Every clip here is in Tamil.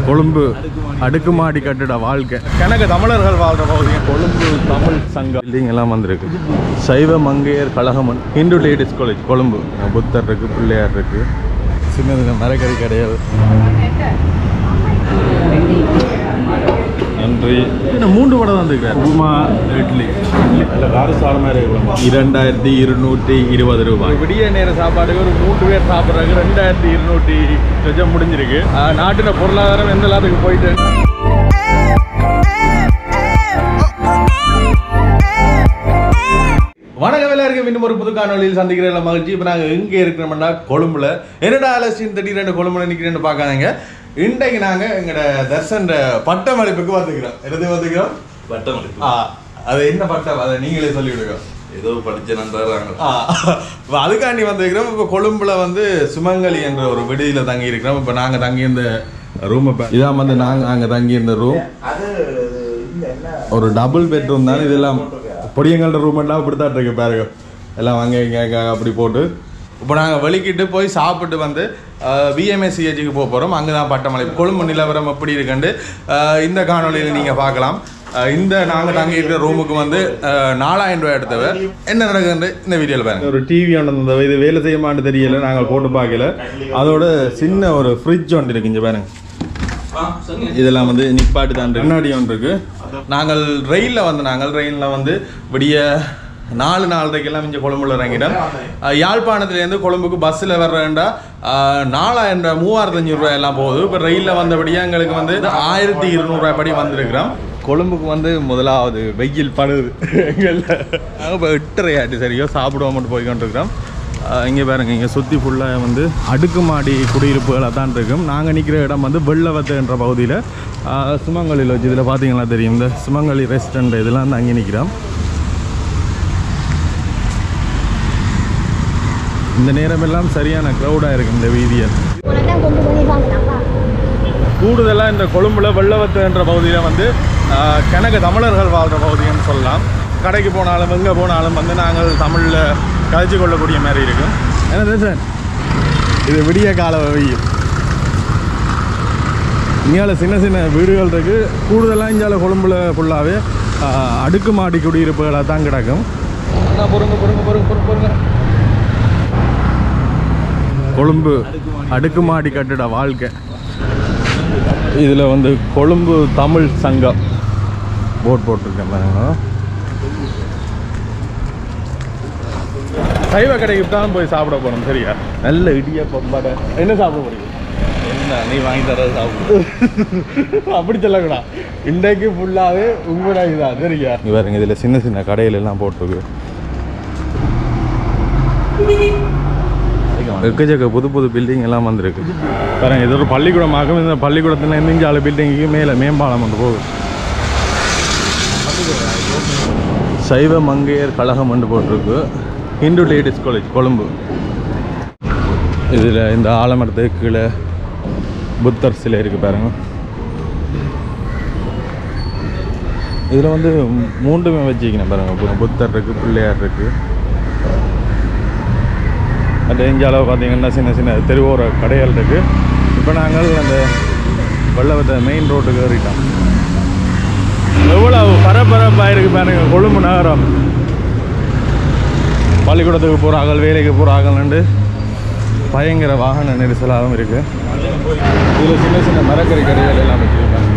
கொழும்பு அடுக்குமாடி கட்டிட வாழ்க்கை கணக்க தமிழர்கள் வாழ்ற பகுதி கொழும்பு தமிழ் சங்கம் பில்டிங் எல்லாம் வந்திருக்கு சைவ மங்கையர் கழகமன் இந்து லேடிஸ் காலேஜ் கொழும்பு புத்தர் இருக்கு பிள்ளையார் இருக்கு சின்ன சின்ன மரக்கறி கடைகள் நன்றி என்ன மூன்று படம் வந்துருக்கார் உமா இட்லி நல்ல காரசார மாதிரி இருக்கலாம் இரண்டாயிரத்தி இருநூற்றி இருபது ரூபாய் விடிய நேர சாப்பாடுக்கு ஒரு மூன்று பேர் சாப்பிட்றாங்க ரெண்டாயிரத்தி இருநூற்றி கொஞ்சம் முடிஞ்சிருக்கு ஆஹ் நாட்டின பொருளாதாரம் எந்த எல்லாத்துக்கு போயிட்டு வணக்கம் எல்லாருக்கும் இன்னும் ஒரு புது காணொலியில் சந்திக்கிற மகிழ்ச்சி இப்போ நாங்கள் எங்கே இருக்கிறோம்னா கொழும்புல என்னடா அலசின் திடீரெண்டு கொழும்புல நிற்கிறேன்னு பார்க்காதீங்க இன்றைக்கு நாங்கள் எங்களோட தர்சன் பட்டமளிப்புக்கு வந்துக்கிறோம் என்னது வந்துக்கிறோம் பட்டம் இருக்கு ஆ, அது என்ன பட்டம் அதை நீங்களே சொல்லிவிடுங்க ஏதோ படிச்ச நன்றாங்க ஆ, இப்ப அதுக்காண்டி வந்திருக்கிறோம் இப்போ கொழும்புல வந்து சுமங்கலி என்ற ஒரு விடுதியில் தங்கி இருக்கிறோம் இப்போ நாங்கள் தங்கி இந்த ரூமை இதான் வந்து நாங்கள் அங்கே தங்கி இருந்த ரூம் ஒரு டபுள் பெட்ரூம் தான் இதெல்லாம் பொடியங்களோட ரூம் எல்லாம் இப்படித்தான் இருக்கு பாருங்க எல்லாம் அங்கே இங்கே அங்கே அப்படி போட்டு இப்போ நாங்கள் வெளிக்கிட்டு போய் சாப்பிட்டு வந்து விஎம்எஸ்சிஹெச்சுக்கு போக போகிறோம் அங்கே தான் பட்டமலை கொழும்பு நிலவரம் எப்படி இருக்குண்டு அஹ், இந்த காணொலியில் நீங்கள் பார்க்கலாம் அஹ், இந்த நாங்கள் தங்கி இருக்கிற ரூமுக்கு வந்து அஹ், நாலாயிரம் ரூபாய் எடுத்தவர் என்ன நடக்குதுன்னு இந்த வீடியோவில் பாருங்க ஒரு டிவி ஒன்று இருந்தது இது வேலை செய்யுமான்னு தெரியல நாங்கள் போட்டு பார்க்கல அதோட சின்ன ஒரு ஃப்ரிட்ஜ் ஒன்று இருக்கு இங்கே பாருங்க இதெல்லாம் வந்து நிப்பாட்டு தான் கண்ணாடி ஒன்று இருக்கு நாங்கள் ரயிலில் வந்து நாங்கள் ரயிலில் வந்து விடிய நாலு நாலரைக்கெல்லாம் இங்கே கொழும்புல இறங்கிட்டோம் அஹ் யாழ்ப்பாணத்துலேருந்து கொழும்புக்கு பஸ்ஸில் வர்றேன்டா நாலாயிரம் ரூபாய் மூவாயிரத்தி அஞ்சூறு ரூபாய் எல்லாம் போகுது இப்போ ரயிலில் வந்தபடியாக எங்களுக்கு வந்து ஆயிரத்தி இருநூறுவாய் படி வந்திருக்கிறோம் கொழும்புக்கு வந்து முதலாவது வெயில் படுது எங்களில் நாங்கள் இப்போ எட்டரை ஆட்டு சரியோ சாப்பிடுவோம் மட்டும் போய் கொண்டிருக்கிறோம் இங்கே பாருங்க இங்கே சுற்றி ஃபுல்லாக வந்து அடுக்குமாடி குடியிருப்புகளாக தான் இருக்கும் நாங்கள் நிற்கிற இடம் வந்து வெள்ளவத்துன்ற பகுதியில் சுமங்கலியில் வச்சு இதில் பார்த்தீங்களா தெரியும் இந்த சுமங்கலி ரெஸ்டாரண்ட் இதெல்லாம் தான் அங்கே நிற்கிறோம் இந்த நேரமெல்லாம் சரியான க்ரௌடாக இருக்கும் இந்த வீதியை 我来干工作的地方难吧？ கூடுதலாக இந்த கொழும்புல வெள்ளவத்துன்ற பகுதியில் வந்து ஆஹ், கணக்கு தமிழர்கள் வாழ்கிற பகுதின்னு சொல்லலாம் கடைக்கு போனாலும் எங்கே போனாலும் வந்து நாங்கள் தமிழில் கழிச்சு கொள்ளக்கூடிய மாதிரி இருக்கும் என்னது சார் இது விடிய கால வெயில் இங்கால சின்ன சின்ன வீடுகள் இருக்கு கூடுதலாக இங்கால கொழும்புல ஃபுல்லாகவே அடுக்குமாடி குடியிருப்புகளாக தான் கிடக்கும் பொறுங்க பொறுங்க பொறுங்க பொறுங்க பொறுங்க கொழும்பு அடுக்குமாடி கட்டிட வாழ்க்கை இதில் வந்து கொழும்பு தமிழ் சங்கம் போட் போட்டிருக்கேன் பாருங்க சைவ கடைக்கு தான் போய் சாப்பிட போகிறோம் சரியா நல்ல இடியப்பம் வடை என்ன சாப்பிட போறீங்க என்ன நீ வாங்கி தர சாப்பிடு அப்படி சொல்லக்கூடா இன்றைக்கு ஃபுல்லாகவே உங்களோட இதுதான் சரியா இங்க பாருங்க இதில் சின்ன சின்ன கடையில எல்லாம் போட்டிருக்கு எக்கச்சக்க புது புது பில்டிங் எல்லாம் வந்திருக்கு பாருங்க இது ஒரு பள்ளிக்கூடமாகும் இந்த பள்ளிக்கூடத்தில் நெஞ்சால பில்டிங்க்கு மேலே மேம்பாலம் ஒன்று போகுது சைவ மங்கையர் கழகம் ஒன்று போட்டிருக்கு இந்து லேடிஸ் காலேஜ் கொழும்பு இதில் இந்த ஆலமரத்துக்கு கீழே புத்தர் சிலை இருக்கு பாருங்க இதில் வந்து மூன்றுமே வச்சுக்கணும் பாருங்க பு- புத்தர் இருக்கு பிள்ளையார் இருக்கு அந்த இந்தியாவில் பார்த்தீங்கன்னா சின்ன சின்ன தெருவோர கடைகள் இருக்கு இப்போ நாங்கள் அந்த வெள்ளவத்தை மெயின் ரோட்டுக்கு ஏறிட்டோம் எவ்வளவு பரபரப்பாக இருக்கு பாருங்க கொழும்பு நகரம் பள்ளிக்கூடத்துக்கு போகிறார்கள் வேலைக்கு போகிறாங்கன்னு பயங்கர வாகன நெரிசலாகவும் இருக்கு இதில் சின்ன சின்ன மரக்கறி கடைகள் எல்லாம் வச்சுருக்காங்க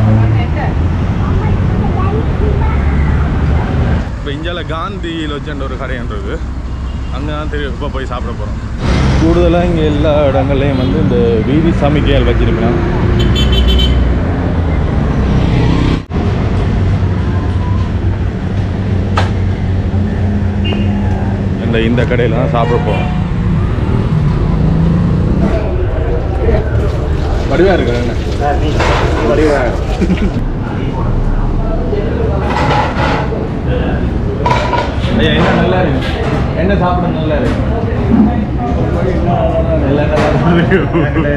இப்போ இந்தியாவில் காந்தியில் வச்சுன்ற ஒரு கடைன்றது அங்கே தான் தெரியும் இப்போ போய் சாப்பிட போகிறோம் கூடுதலாக இங்கே எல்லா இடங்கள்லையும் வந்து இந்த வீதி சமிக்கையால் வச்சிருக்கலாம் இந்த இந்த கடையில் தான் சாப்பிட போகிறோம் வடிவா இருக்கு என்ன ஐயா என்ன நல்லா இருக்கு என்ன சாப்பிட நல்லா இருக்கு எல்லாம் நல்லா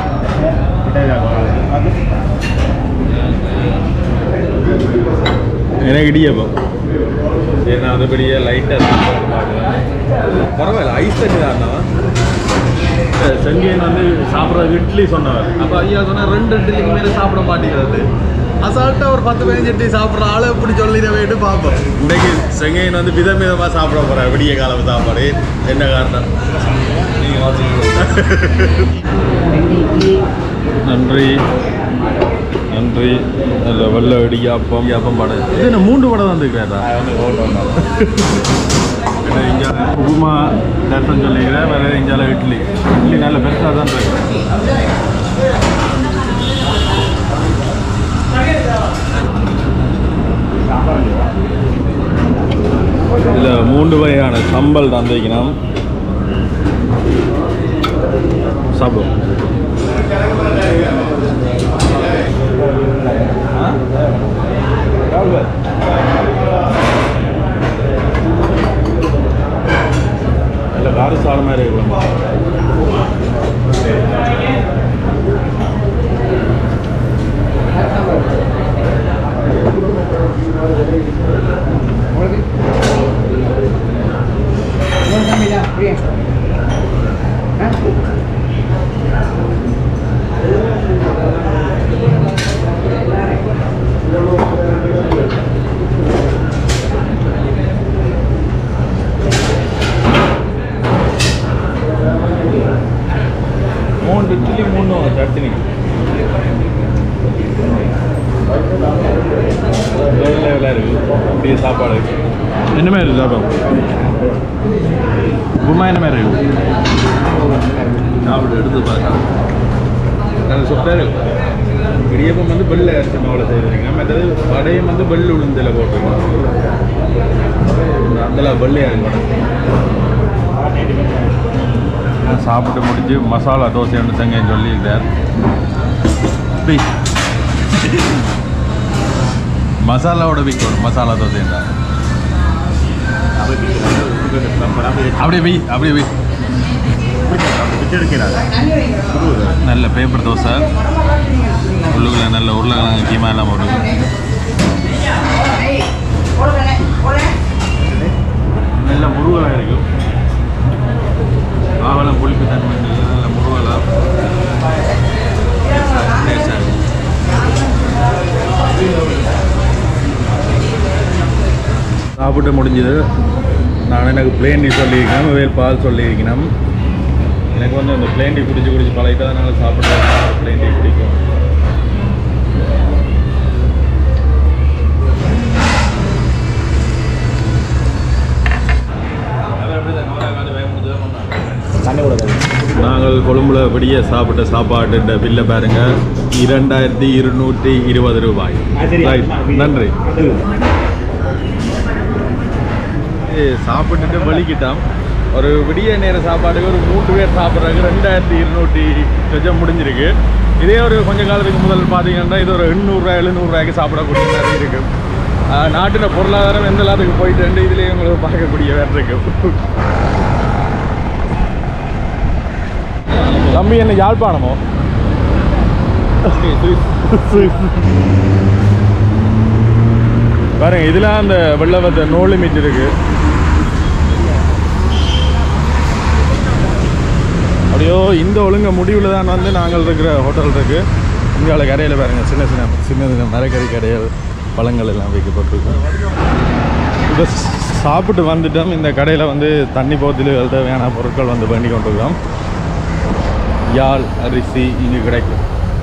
எனக்கு இடியப்பம் சரி நான் அதுபடியே லைட்டாக பரவாயில்ல ஐஸ் தண்ணி தான் செங்கேன் வந்து சாப்பிட்றது இட்லி சொன்னவர் அப்போ ஐயா சொன்னால் ரெண்டு இட்லிக்கு மேலே சாப்பிட மாட்டேங்கிறது அசால்ட்டாக ஒரு பத்து பதினஞ்சு இட்லி சாப்பிட்ற ஆளை எப்படி சொல்லிட வேண்டு பார்ப்போம் இன்னைக்கு செங்கேன் வந்து விதம் விதமாக சாப்பிட போகிறேன் விடிய காலம் சாப்பாடு என்ன காரணம் நீங்கள் பார்த்துக்கோங்க நன்றி நன்றி அதில் வெள்ளை இடியாப்பம் இடியாப்பம் படம் இது என்ன மூன்று படம் வந்துருக்காரா வந்து ஓட்டு இங்கே உப்புமா ரசம் சொல்லிக்கிறேன் வேறு இஞ்சால இட்லி இட்லி நல்ல பெருசாக தான் இருக்கு இதில் மூன்று வகையான சம்பல் தான் வைக்கணும் சாப்பிடுவோம் நல்ல கார சார மாதிரி இருக்கும் மூணு இட்லி மூணு சட்னி லெவலாக இருக்கு அப்படியே சாப்பாடு என்ன மாதிரி இருக்கு சாப்பாடு உப்புமா என்ன மாதிரி இருக்கு சாப்பிட்டு எடுத்து பார்க்கலாம் நல்ல சுத்தாரு இடியப்பம் வந்து வெள்ளை அரிசி மாவில் செய்திருக்கீங்க மற்றது வடையும் வந்து வெள்ளை உளுந்தில் போட்டிருக்கீங்க அதெல்லாம் வெள்ளையாக இருக்கு வடை சாப்பிட்டு முடிச்சு மசாலா தோசை ஒன்று செங்கன்னு சொல்லியிருக்கார் பி. மசாலாவோட விற்கணும் மசாலா தோசை அப்படியே வை அப்படியே வை நல்ல பேப்பர் தோசை உள்ளுக்குள்ள நல்ல உருளைக்கிழங்கு கீமா எல்லாம் போட்டு நல்ல முருகலாக இருக்கும் ஆவலம் புளிப்பு தன்மை இல்லை, நல்ல முருகலாம் டேஸ்டாக இருக்கும் சாப்பிட்டு முடிஞ்சது நான் எனக்கு பிளேன் டீ சொல்லியிருக்கேன் வேல் பால் சொல்லியிருக்கணும் எனக்கு வந்து அந்த பிளேன் டீ குடிச்சு குடிச்சு பழகிட்டு அதனால சாப்பிட பிளேன் டீ பிடிக்கும் நாங்கள் கொழும்புல விடிய சாப்பிட்ட சாப்பாட்டு பில்லை பாருங்க இரண்டாயிரத்தி இருநூற்றி இருபது ரூபாய் Right. நன்றி ஏய், சாப்பிட்டுட்டு வலிக்கிட்டோம் ஒரு விடிய நேர சாப்பாடுக்கு ஒரு மூன்று பேர் சாப்பிட்றதுக்கு ரெண்டாயிரத்தி இருநூற்றி சொச்சம் முடிஞ்சிருக்கு இதே ஒரு கொஞ்ச காலத்துக்கு முதல் பார்த்தீங்கன்னா இது ஒரு எண்ணூறுரூவா எழுநூறுரூவாய்க்கு சாப்பிடக்கூடிய மாதிரி இருக்கு ஆஹ், நாட்டின பொருளாதாரம் எந்த எல்லாத்துக்கு போயிட்டு ரெண்டு இதுலேயே உங்களுக்கு பார்க்கக்கூடிய வேறு இருக்கு தம்பி என்ன யாழ்ப்பாணமோ பாருங்க இதுல அந்த வெள்ளவத்த நூல் மீட் இருக்கு அப்படியோ இந்த ஒழுங்க முடிவில் தான் வந்து நாங்கள் இருக்கிற ஹோட்டல் இருக்கு இங்கால கடையில் பாருங்க சின்ன சின்ன சின்ன சின்ன மரக்கறி கடைகள் பழங்கள் எல்லாம் வைக்கப்பட்டிருக்கு இப்போ சாப்பிட்டு வந்துட்டோம் இந்த கடையில் வந்து தண்ணி போத்தில்கள் தேவையான பொருட்கள் வந்து வேண்டி கொண்டிருக்கிறோம் யாழ் அரிசி இங்கே கிடைக்கும்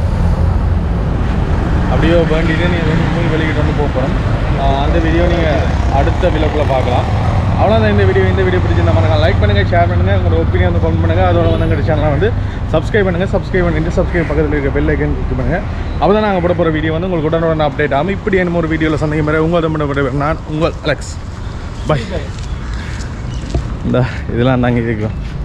அப்படியோ வேண்டிட்டு நீங்கள் வந்து மூணு வெளிக்கிட்டு வந்து போகிறோம் அந்த வீடியோ நீங்கள் அடுத்த விலக்குள்ள பார்க்கலாம் அவ்வளோதான் இந்த வீடியோ இந்த வீடியோ பிடிச்சிருந்தா மறக்காம லைக் பண்ணுங்கள் ஷேர் பண்ணுங்கள் உங்களோட ஒப்பீனியன் வந்து கமெண்ட் பண்ணுங்கள் அதோட வந்து எங்கள் சேனலை வந்து சப்ஸ்கிரைப் பண்ணுங்கள் சப்ஸ்கிரைப் பண்ணிட்டு சப்ஸ்கிரைப் பக்கத்தில் இருக்க பெல் ஐக்கன் கிளிக் பண்ணுங்கள் அப்போ தான் நாங்கள் போட போகிற வீடியோ வந்து உங்களுக்கு உடனுடன் அப்டேட் ஆகும் இப்படி என்ன ஒரு வீடியோவில் சந்திக்கும் முறை உங்கள் தமிழ் நான் உங்கள் அலெக்ஸ் பை இந்த இதெல்லாம் நாங்கள் இருக்கோம்